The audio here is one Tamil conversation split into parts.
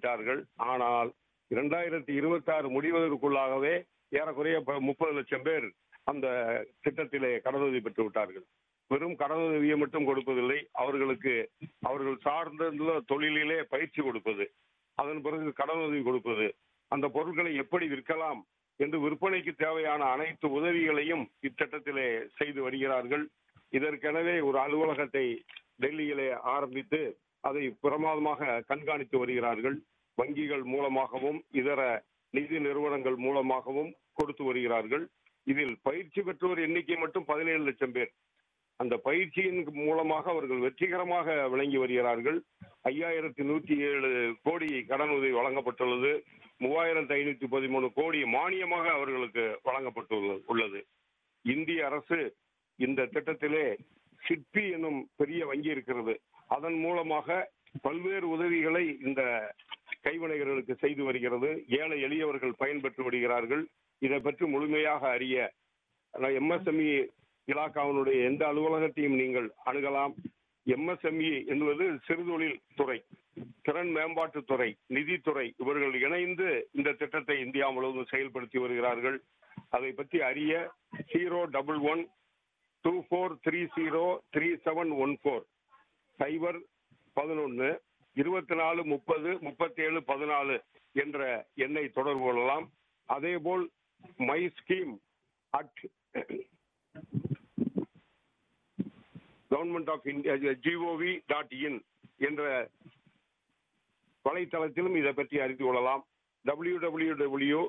விட்டார்கள் ஆனால் இரண்டாயிரத்தி இருபத்தி ஆறு முடிவதற்குள்ளாகவே ஏறக்குறைய முப்பது லட்சம் பேர் அந்த திட்டத்திலே கடனுதவி பெற்று விட்டார்கள் வெறும் கடனுதவியை மட்டும் கொடுப்பதில்லை அவர்களுக்கு அவர்கள் சார்ந்த தொழிலிலே பயிற்சி கொடுப்பது அதன் பிறகு கடனுதவி கொடுப்பது அந்த பொருட்களை எப்படி விற்கலாம் என்று விற்பனைக்கு தேவையான அனைத்து உதவிகளையும் இத்திட்டத்திலே செய்து வருகிறார்கள் இதற்கெனவே ஒரு அலுவலகத்தை டெல்லியிலே ஆரம்பித்து அதை பிரமாதமாக கண்காணித்து வருகிறார்கள் வங்கிகள் மூலமாகவும் இதர நிதி நிறுவனங்கள் மூலமாகவும் கொடுத்து வருகிறார்கள் இதில் பயிற்சி பெற்றோர் எண்ணிக்கை மட்டும் பதினேழு லட்சம் பேர் அந்த பயிற்சியின் மூலமாக அவர்கள் வெற்றிகரமாக விளங்கி வருகிறார்கள் ஐயாயிரத்தி நூத்தி ஏழு கோடி கடன் உதவி வழங்கப்பட்டுள்ளது மூவாயிரத்தி ஐநூத்தி பதிமூணு கோடி மானியமாக அவர்களுக்கு வழங்கப்பட்டுள்ளது உள்ளது இந்திய அரசு இந்த திட்டத்திலே சிட்பி என்னும் பெரிய வங்கி இருக்கிறது அதன் மூலமாக பல்வேறு உதவிகளை இந்த கைவினைஞர்களுக்கு செய்து வருகிறது ஏழை எளியவர்கள் பயன்பெற்று வருகிறார்கள் இதை பற்றி முழுமையாக அறிய எம்எஸ்எம்இ இலாக்காவினுடைய எந்த அலுவலகத்தையும் நீங்கள் அணுகலாம் எம்எஸ்எம்இ என்பது சிறுதொழில் துறை திறன் மேம்பாட்டுத் துறை நிதித்துறை இவர்கள் இணைந்து இந்த திட்டத்தை இந்தியா முழுவதும் செயல்படுத்தி வருகிறார்கள் அதை பற்றி அறிய zero double one two four three zero three seven one four சைபர் பதினொன்று இருபத்தி நாலு முப்பது முப்பத்தேழு பதினாலு என்ற எண்ணை தொடர்பு கொள்ளலாம் அதேபோல் my scheme at government of India gov dot in என்ற வலைத்தளத்திலும் இதை பற்றி அறிந்து கொள்ளலாம் W W W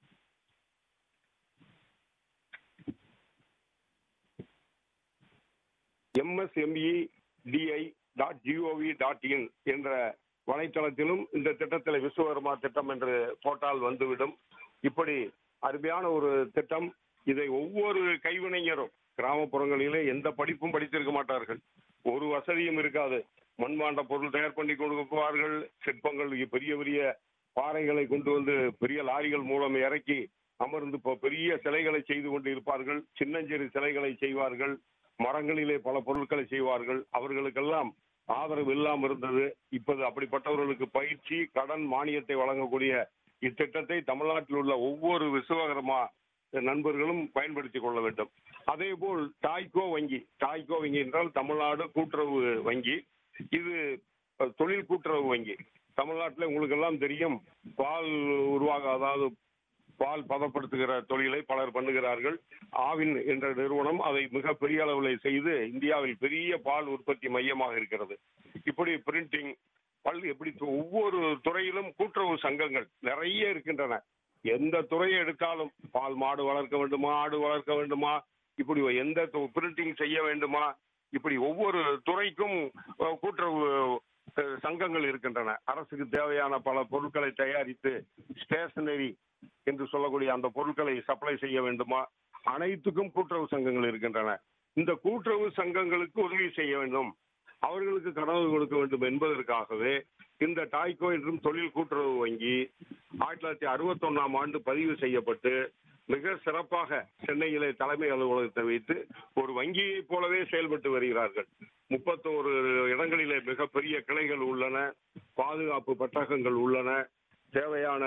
MSME DI dot gov dot in என்ற வலைத்தளத்திலும் இந்த திட்டத்தில் விஸ்வகர்மா திட்டம் என்று போட்டால் வந்துவிடும் இப்படி அருமையான ஒரு திட்டம் இதை ஒவ்வொரு கைவினைஞரும் கிராமப்புறங்களிலே எந்த படிப்பும் படித்திருக்க மாட்டார்கள் ஒரு வசதியும் இருக்காது மண்பாண்ட பொருள் தயார் பண்ணி கொடுப்பார்கள் சிற்பங்கள் பெரிய பெரிய பாறைகளை கொண்டு வந்து பெரிய லாரிகள் மூலம் இறக்கி அமர்ந்து இப்போ பெரிய சிலைகளை செய்து கொண்டு இருப்பார்கள் சின்னஞ்சிறு சிலைகளை செய்வார்கள் மரங்களிலே பல பொருட்களை செய்வார்கள் அவர்களுக்கெல்லாம் ஆதரவு இல்லாமல் இருந்தது இப்போது அப்படிப்பட்டவர்களுக்கு பயிற்சி கடன் மானியத்தை வழங்கக்கூடிய இத்திட்டத்தை தமிழ்நாட்டில் உள்ள ஒவ்வொரு விசுவகரமா நண்பர்களும் பயன்படுத்திக் கொள்ள வேண்டும் அதே போல் டாய்கோ வங்கி டாய்கோ வங்கி என்றால் தமிழ்நாடு கூட்டுறவு வங்கி இது தொழில் கூட்டுறவு வங்கி தமிழ்நாட்டில் உங்களுக்கு எல்லாம் தெரியும் பால் உருவாக அதாவது பால் பதப்படுத்துகிற தொழிலை பலர் பண்ணுகிறார்கள் ஆவின் என்ற நிறுவனம் அதை மிக பெரிய அளவில் செய்து இந்தியாவில் பெரிய பால் உற்பத்தி மையமாக இருக்கிறது இப்படி பிரிண்டிங் பல் எப்படி ஒவ்வொரு துறையிலும் கூட்டுறவு சங்கங்கள் நிறைய இருக்கின்றன எந்த துறையை எடுத்தாலும் பால் மாடு வளர்க்க வேண்டுமா ஆடு வளர்க்க வேண்டுமா இப்படி எந்த பிரிண்டிங் செய்ய வேண்டுமா இப்படி ஒவ்வொரு துறைக்கும் கூட்டுறவு சங்கங்கள் இருக்கின்றன அரசுக்கு தேவையான பல பொருட்களை தயாரித்து ஸ்டேஷனரி என்று சொல்லக்கூடிய அந்த பொருட்களை சப்ளை செய்ய வேண்டுமா அனைத்துக்கும் கூட்டுறவு சங்கங்கள் இருக்கின்றன இந்த கூட்டுறவு சங்கங்களுக்கு உதவி செய்ய வேண்டும் அவர்களுக்கு கடவுள் கொடுக்க வேண்டும் என்பதற்காகவே இந்த டாய்கோ என்றும் தொழில் கூட்டுறவு வங்கி ஆயிரத்தி தொள்ளாயிரத்தி அறுபத்தி ஒன்னாம் ஆண்டு பதிவு செய்யப்பட்டு மிக சிறப்பாக சென்னையிலே தலைமை அலுவலகத்தை வைத்து ஒரு வங்கியை போலவே செயல்பட்டு வருகிறார்கள் முப்பத்தோரு இடங்களிலே மிகப்பெரிய கிளைகள் உள்ளன பாதுகாப்பு பட்டகங்கள் உள்ளன தேவையான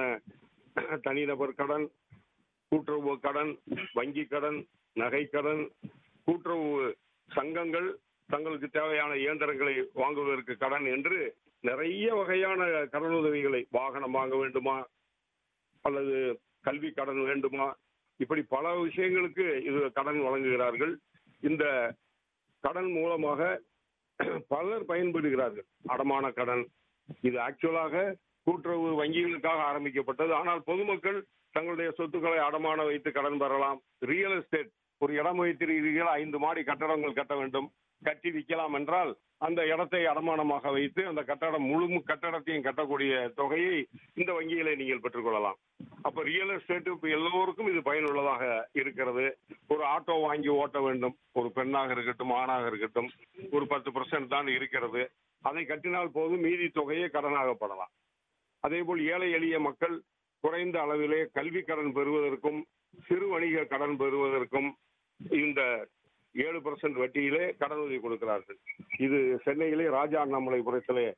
தனிநபர் கடன் கூட்டுறவு கடன் வங்கி கடன் நகை கடன் கூட்டுறவு சங்கங்கள் தங்களுக்கு தேவையான இயந்திரங்களை வாங்குவதற்கு கடன் என்று நிறைய வகையான கடனுதவிகளை வாகனம் வாங்க வேண்டுமா அல்லது கல்வி கடன் வேண்டுமா இப்படி பல விஷயங்களுக்கு இது கடன் வழங்குகிறார்கள் இந்த கடன் மூலமாக பலர் பயன்படுகிறார்கள் அடமான கடன் இது ஆக்சுவலாக கூட்டுறவு வங்கிகளுக்காக ஆரம்பிக்கப்பட்டது ஆனால் பொதுமக்கள் தங்களுடைய சொத்துக்களை அடமான வைத்து கடன் பெறலாம் ரியல் எஸ்டேட் ஒரு இடம் வைத்திருக்கிறீர்கள் ஐந்து மாடி கட்டடங்கள் கட்ட வேண்டும் கட்டி விற்கலாம் என்றால் அந்த இடத்தை அடமானமாக வைத்து அந்த கட்டடம் முழு கட்டடத்தையும் கட்டக்கூடிய தொகையை இந்த வங்கிகளை நீங்கள் பெற்றுக்கொள்ளலாம் அப்ப ரியல் எஸ்டேட் இப்ப எல்லோருக்கும் இது பயனுள்ளதாக இருக்கிறது ஒரு ஆட்டோ வாங்கி ஓட்ட வேண்டும் ஒரு பெண்ணாக இருக்கட்டும் ஆணாக இருக்கட்டும் ஒரு பத்து பர்சன்ட் தான் இருக்கிறது அதை கட்டினால் போதும் மீதி தொகையை கடனாகப்படலாம் அதே போல் ஏழை எளிய மக்கள் குறைந்த அளவிலே கல்வி கடன் பெறுவதற்கும் சிறு வணிக கடன் பெறுவதற்கும் இந்த ஏழு பர்சன்ட் வட்டியிலே கடனுதவி கொடுக்கிறார்கள் இது சென்னையிலே ராஜா அண்ணாமலைபுரத்திலே